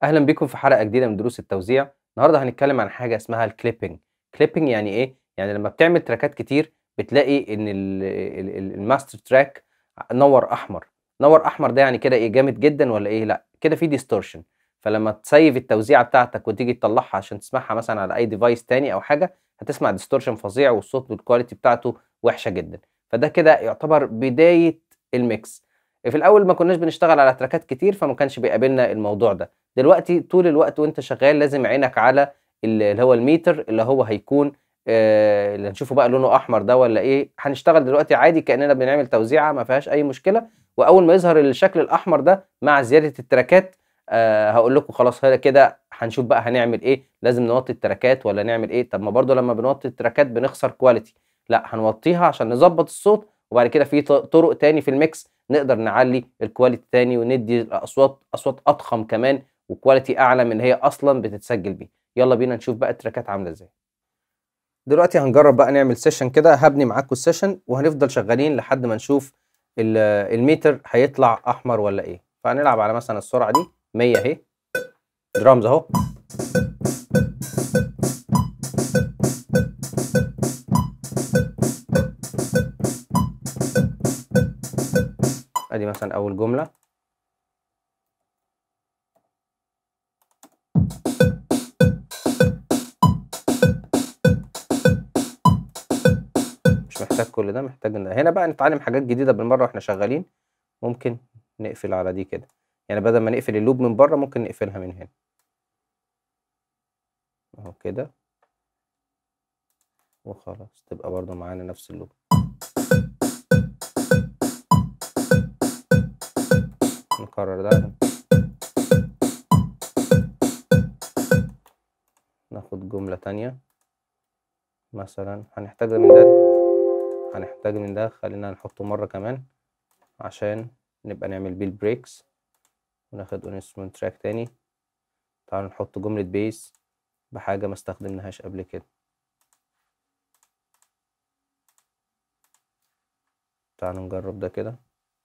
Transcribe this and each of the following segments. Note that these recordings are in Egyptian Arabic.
اهلا بيكم في حلقه جديده من دروس التوزيع النهارده هنتكلم عن حاجه اسمها الكليبنج كليبنج يعني ايه يعني لما بتعمل تراكات كتير بتلاقي ان ال- ال- ال- الماستر تراك نور احمر نور احمر ده يعني كده ايه جامد جدا ولا ايه لا كده في ديستورشن فلما تسيف التوزيعه بتاعتك وتيجي تطلعها عشان تسمعها مثلا على اي ديفايس تاني او حاجه هتسمع ديستورشن فظيع والصوت والكواليتي بتاعته وحشه جدا فده كده يعتبر بدايه الميكس في الاول ما كناش بنشتغل على تراكات كتير فما كانش بيقابلنا الموضوع ده دلوقتي طول الوقت وانت شغال لازم عينك على اللي هو الميتر اللي هو هيكون آه، اللي هنشوفه بقى لونه احمر ده ولا ايه هنشتغل دلوقتي عادي كاننا بنعمل توزيعه ما فيهاش اي مشكله واول ما يظهر الشكل الاحمر ده مع زياده التراكات آه هقول لكم خلاص هذا كده هنشوف بقى هنعمل ايه لازم نوطي التراكات ولا نعمل ايه طب ما برضو لما بنوطي التراكات بنخسر كواليتي لا هنوطيها عشان نظبط الصوت وبعد كده في ط- طرق تاني في الميكس نقدر نعلي الكواليتي تاني وندي الاصوات اصوات اضخم كمان وكواليتي اعلى من اللي هي اصلا بتتسجل بيه يلا بينا نشوف بقى التراكات عامله ازاي دلوقتي هنجرب بقى نعمل سيشن كده هبني معاكم السيشن وهنفضل شغالين لحد ما نشوف ال- الميتر هيطلع احمر ولا ايه فهنلعب على مثلا السرعه دي 100 اهي درامز اهو ادي مثلا اول جمله مش محتاج كل ده محتاج ان هنا بقى نتعلم حاجات جديده بالمره واحنا شغالين ممكن نقفل على دي كده يعني بدل ما نقفل اللوب من بره ممكن نقفلها من هنا اهو كده وخلاص تبقى برضو معانا نفس اللوب نكرر ده ناخد جملة تانية مثلا هنحتاج ده من ده هنحتاج من ده خلينا نحطه مرة كمان عشان نبقى نعمل بيه البريكس وناخد انسترومنت تراك تاني تعالوا نحط جملة بيس بحاجة ما استخدمناهاش قبل كده تعالوا نجرب ده كده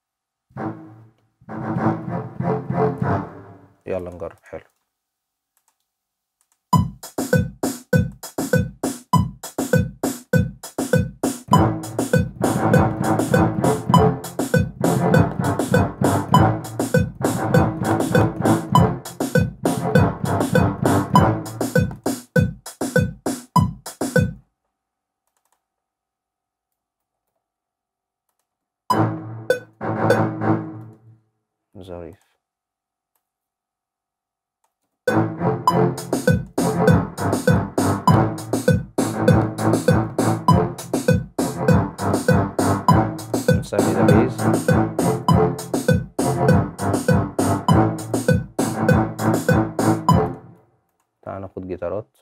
يلا نجرب حلو ظريف نسمي ده بيز تعال ناخد جيتارات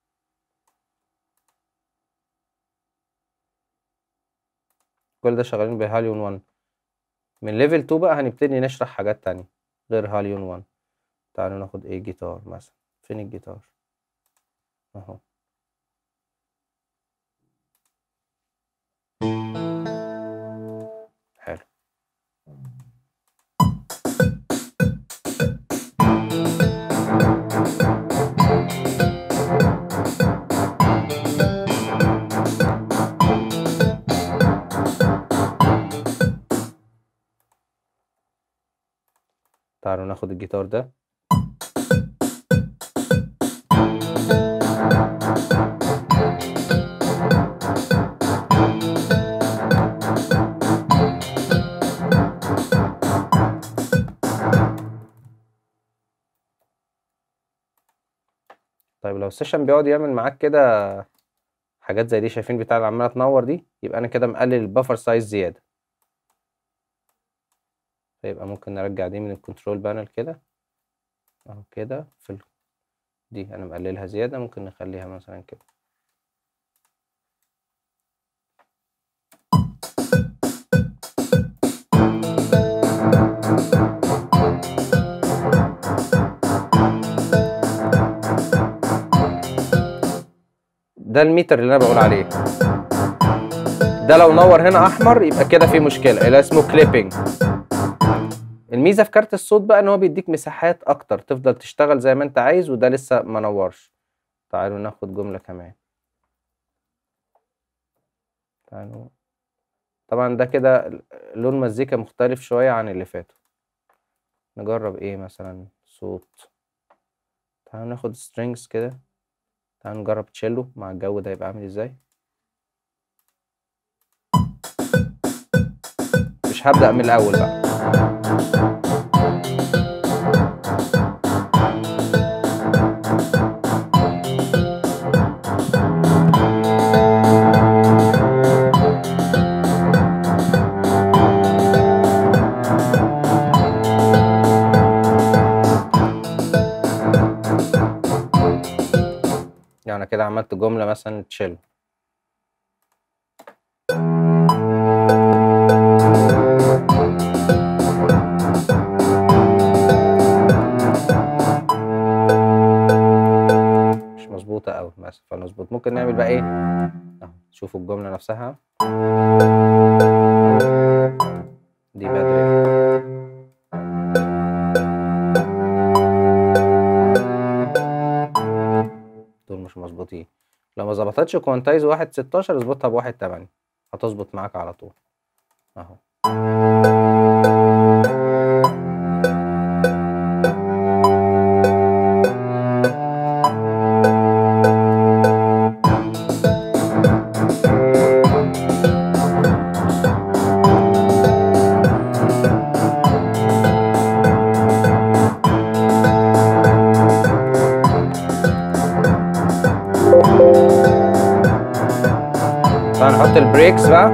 كل ده شغالين بهاليون 1 من ليفل 2 بقى هنبتدي نشرح حاجات تانية غير هاليون 1 تعالوا ناخد ايه جيتار مثلا فين الجيتار اهو حلو تعالوا ناخد الجيتار ده طيب لو السيشن بيقعد يعمل معاك كده حاجات زي دي شايفين بتاع اللي عماله تنور دي يبقى انا كده مقلل البفر سايز زياده فيبقى ممكن نرجع دي من الكنترول بانل كده اهو كده في ال... دي انا مقللها زياده ممكن نخليها مثلا كده ده الميتر اللي انا بقول عليه ده لو نور هنا احمر يبقى كده في مشكله اللي اسمه كليبنج الميزه في كارت الصوت بقى ان هو بيديك مساحات اكتر تفضل تشتغل زي ما انت عايز وده لسه ما نورش تعالوا ناخد جمله كمان تعالوا طبعا ده كده لون مزيكا مختلف شويه عن اللي فاتوا نجرب ايه مثلا صوت تعالوا ناخد strings كده تعالوا نجرب تشيلو مع الجو ده يبقى عامل ازاي مش هبدأ من الأول بقى يعني كده عملت جملة مثلا تشيلو مش مظبوطة أوي مثلا فنظبط ممكن نعمل بقى إيه أهو شوفوا الجملة نفسها دي بدري دول مش مظبوطين لو ما ظبطتش كوانتايز واحد ستاشر اظبطها بواحد تمانية هتظبط معاك على طول اهو فهنحط البريكس بقى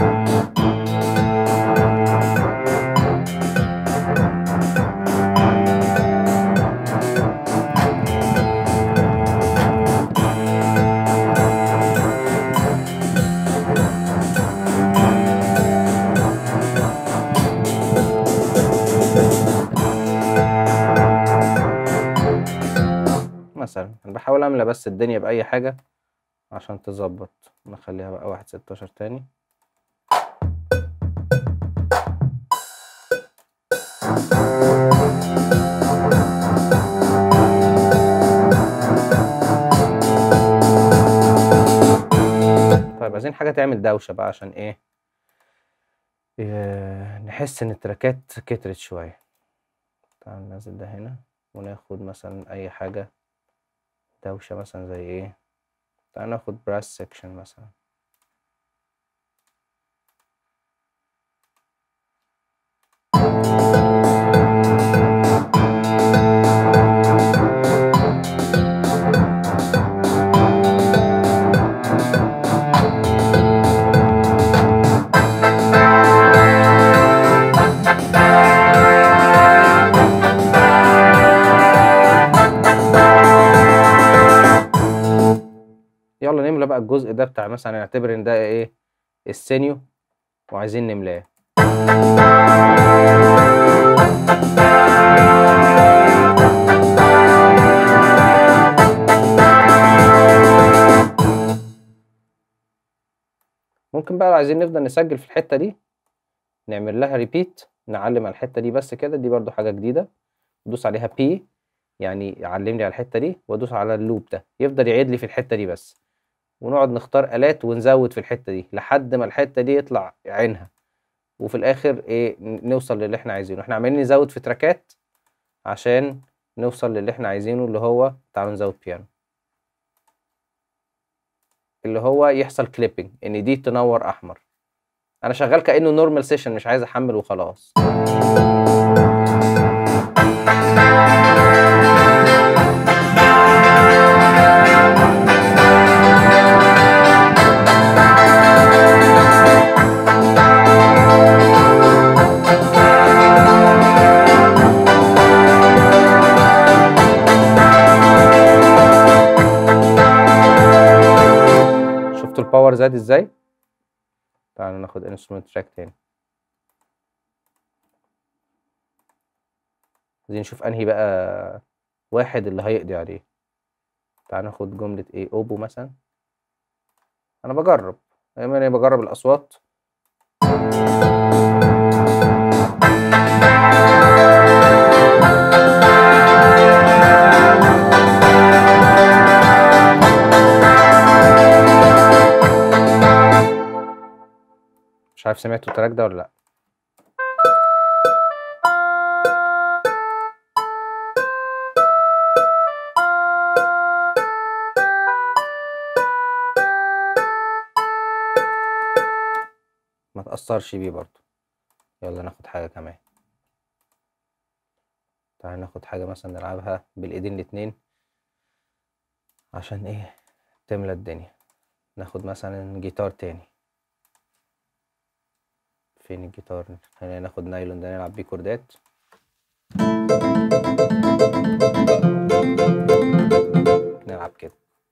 مثلا انا بحاول املى بس الدنيا باي حاجه عشان تظبط نخليها بقى واحد ستاشر تاني طيب عايزين حاجة تعمل دوشة بقى عشان ايه إيه، نحس ان التراكات كترت شوية تعال ننزل ده هنا وناخد مثلا اي حاجة دوشة مثلا زي ايه تعال ناخد براس سيكشن مثلا يلا نملى بقى الجزء ده بتاع مثلا نعتبر ان ده ايه السينيو وعايزين نملاه ممكن بقى لو عايزين نفضل نسجل في الحتة دي نعمل لها ريبيت نعلم على الحتة دي بس كده دي برضو حاجة جديدة ندوس عليها بي يعني يعلمني على الحتة دي وادوس على اللوب ده يفضل يعيد لي في الحتة دي بس ونقعد نختار آلات ونزود في الحتة دي لحد ما الحتة دي يطلع عينها وفي الآخر إيه ن- نوصل للي إحنا عايزينه إحنا عمالين نزود في تراكات عشان نوصل للي إحنا عايزينه اللي هو تعالوا نزود بيانو اللي هو يحصل كليبنج إن دي تنور أحمر أنا شغال كأنه نورمال سيشن مش عايز أحمل وخلاص شفتوا الباور زاد ازاي تعالوا ناخد انسترومنت تراك تاني عايزين نشوف انهي بقى واحد اللي هيقضي عليه تعال ناخد جملة ايه اوبو مثلا انا بجرب دايما انا بجرب الاصوات سمعتوا التراك ده ولا لا ما تأثرش بيه برضو يلا ناخد حاجة كمان تعالى ناخد حاجة مثلا نلعبها بالإيدين الاتنين عشان ايه تملى الدنيا ناخد مثلا جيتار تاني فين الجيتار خلينا ناخد نايلون ده نلعب بيه كوردات نلعب كده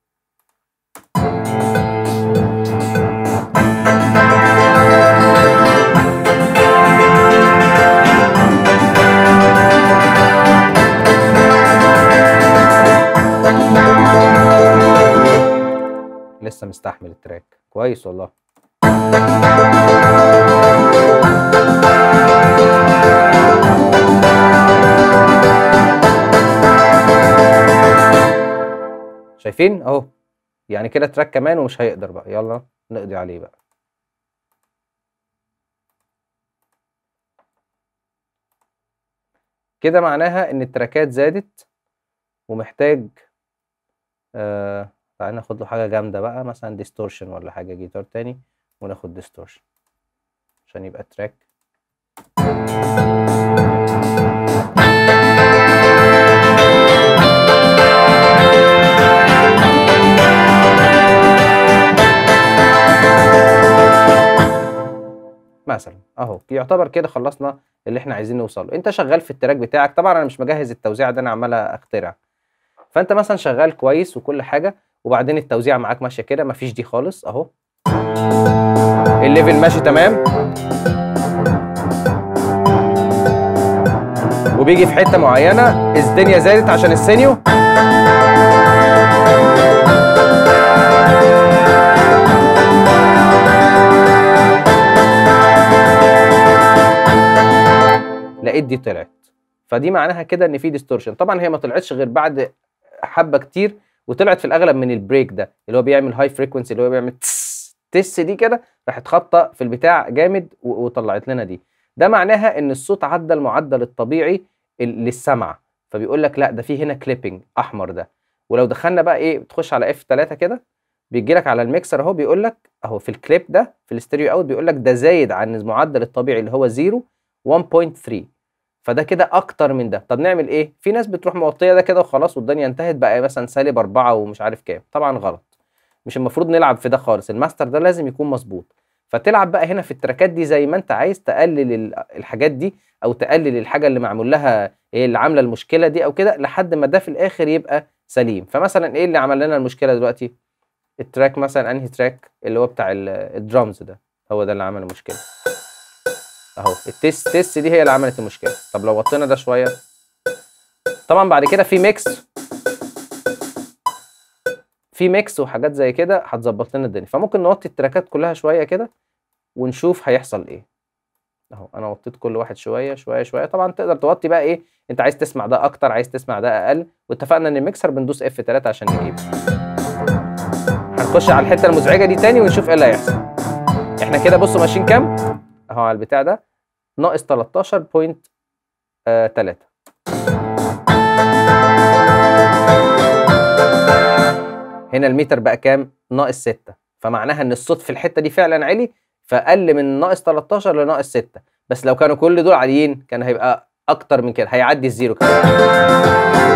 لسه مستحمل التراك كويس والله شايفين اهو يعني كده تراك كمان ومش هيقدر بقى يلا نقضي عليه بقى كده معناها ان التراكات زادت ومحتاج آه تعالى ناخد له حاجة جامدة بقى مثلا ديستورشن ولا حاجة جيتار تاني وناخد ديستورشن عشان يبقى تراك مثلا اهو يعتبر كده خلصنا اللي احنا عايزين نوصله انت شغال في التراك بتاعك طبعا انا مش مجهز التوزيع ده انا عمال اخترع فانت مثلا شغال كويس وكل حاجه وبعدين التوزيع معاك ماشيه كده مفيش دي خالص اهو الليفل ماشي تمام وبيجي في حته معينه الدنيا زادت عشان السينيو لقيت دي طلعت فدي معناها كده ان في ديستورشن طبعا هي ما طلعتش غير بعد حبه كتير وطلعت في الاغلب من البريك ده اللي هو بيعمل هاي فريكونسي اللي هو بيعمل تس تس دي كده راحت خابطه في البتاع جامد و- وطلعت لنا دي ده معناها ان الصوت عدى المعدل الطبيعي ال- للسمع فبيقول لك لا ده في هنا كليبنج احمر ده ولو دخلنا بقى ايه بتخش على اف 3 كده بيجي لك على الميكسر اهو بيقول لك اهو في الكليب ده في الاستيريو اوت بيقول لك ده زايد عن المعدل الطبيعي اللي هو 0 1.3 فده كده اكتر من ده طب نعمل ايه في ناس بتروح موطيه ده كده وخلاص والدنيا انتهت بقى مثلا سالب أربعة ومش عارف كام طبعا غلط مش المفروض نلعب في ده خالص الماستر ده لازم يكون مظبوط فتلعب بقى هنا في التراكات دي زي ما انت عايز تقلل ال- الحاجات دي او تقلل الحاجه اللي معمول لها ايه اللي عامله المشكله دي او كده لحد ما ده في الاخر يبقى سليم فمثلا ايه اللي عمل لنا المشكله دلوقتي التراك مثلا انهي تراك اللي هو بتاع ال- الدرامز ده هو ده اللي عمل المشكله اهو التست تست دي هي اللي عملت المشكله طب لو وطينا ده شويه طبعا بعد كده في ميكس في ميكس وحاجات زي كده هتظبط لنا الدنيا فممكن نوطي التراكات كلها شويه كده ونشوف هيحصل ايه اهو انا وطيت كل واحد شويه شويه شويه طبعا تقدر توطي بقى ايه انت عايز تسمع ده اكتر عايز تسمع ده اقل واتفقنا ان الميكسر بندوس اف 3 عشان نجيب هنخش على الحته المزعجه دي تاني ونشوف ايه اللي هيحصل احنا كده بصوا ماشيين كام اهو على البتاع ده ناقص 13.3 هنا الميتر بقى كام ناقص 6 فمعناها ان الصوت في الحته دي فعلا عالي فقل من ناقص 13 لناقص 6 بس لو كانوا كل دول عاليين كان هيبقى اكتر من كده هيعدي الزيرو كمان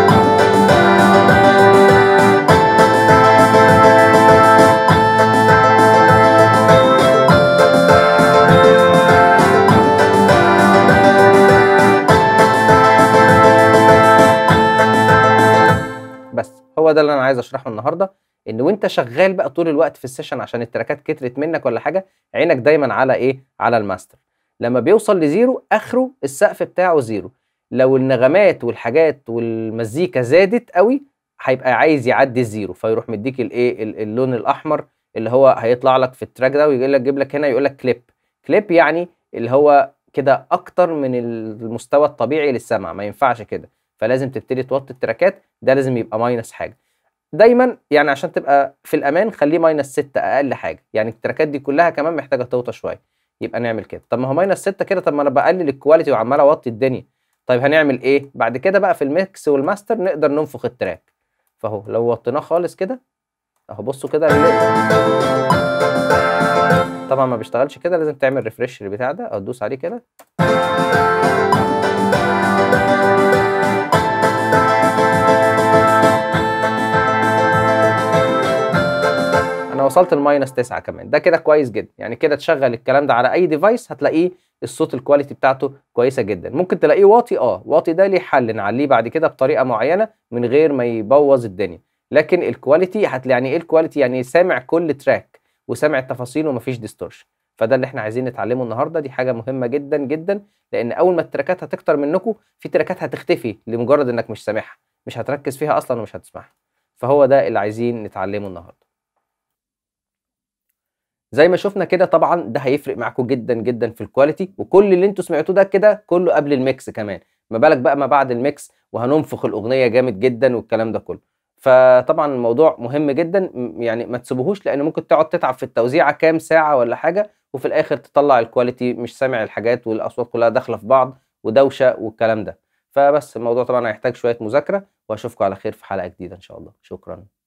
بس هو ده اللي انا عايز اشرحه النهارده ان وانت شغال بقى طول الوقت في السيشن عشان التراكات كترت منك ولا حاجه عينك دايما على ايه على الماستر لما بيوصل لزيرو اخره السقف بتاعه زيرو لو النغمات والحاجات والمزيكا زادت قوي هيبقى عايز يعدي الزيرو فيروح مديك الايه ال- اللون الاحمر اللي هو هيطلع لك في التراك ده ويجي لك يجيب لك هنا يقول لك كليب كليب يعني اللي هو كده اكتر من المستوى الطبيعي للسمع ما ينفعش كده فلازم تبتدي توطي التراكات ده لازم يبقى ماينس حاجه دايما يعني عشان تبقى في الامان خليه ماينس 6 اقل حاجه يعني التراكات دي كلها كمان محتاجه توطى شويه يبقى نعمل كده طب ما هو ماينس 6 كده طب ما انا بقلل الكواليتي وعمال اوطي الدنيا طيب هنعمل ايه بعد كده بقى في الميكس والماستر نقدر ننفخ التراك فاهو لو وطيناه خالص كده اهو بصوا كده طبعا ما بيشتغلش كده لازم تعمل ريفرش للبتاع ده او تدوس عليه كده انا وصلت لماينس 9 كمان ده كده كويس جدا يعني كده تشغل الكلام ده على اي ديفايس هتلاقيه الصوت الكواليتي بتاعته كويسه جدا ممكن تلاقيه واطي اه واطي ده ليه حل نعليه بعد كده بطريقه معينه من غير ما يبوظ الدنيا لكن الكواليتي هتلاقي يعني ايه الكواليتي يعني سامع كل تراك وسامع التفاصيل ومفيش ديستورشن فده اللي احنا عايزين نتعلمه النهارده دي حاجه مهمه جدا جدا لان اول ما التراكات هتكتر منكم في تراكات هتختفي لمجرد انك مش سامعها مش هتركز فيها اصلا ومش هتسمعها فهو ده اللي عايزين نتعلمه النهارده زي ما شفنا كده طبعا ده هيفرق معاكم جدا جدا في الكواليتي وكل اللي انتوا سمعتوه ده كده كله قبل الميكس كمان ما بالك بقى ما بعد الميكس وهننفخ الاغنيه جامد جدا والكلام ده كله فطبعا الموضوع مهم جدا يعني ما تسيبوهوش لان ممكن تقعد تتعب في التوزيعه كام ساعه ولا حاجه وفي الاخر تطلع الكواليتي مش سامع الحاجات والاصوات كلها داخله في بعض ودوشه والكلام ده فبس الموضوع طبعا هيحتاج شويه مذاكره واشوفكم على خير في حلقه جديده ان شاء الله شكرا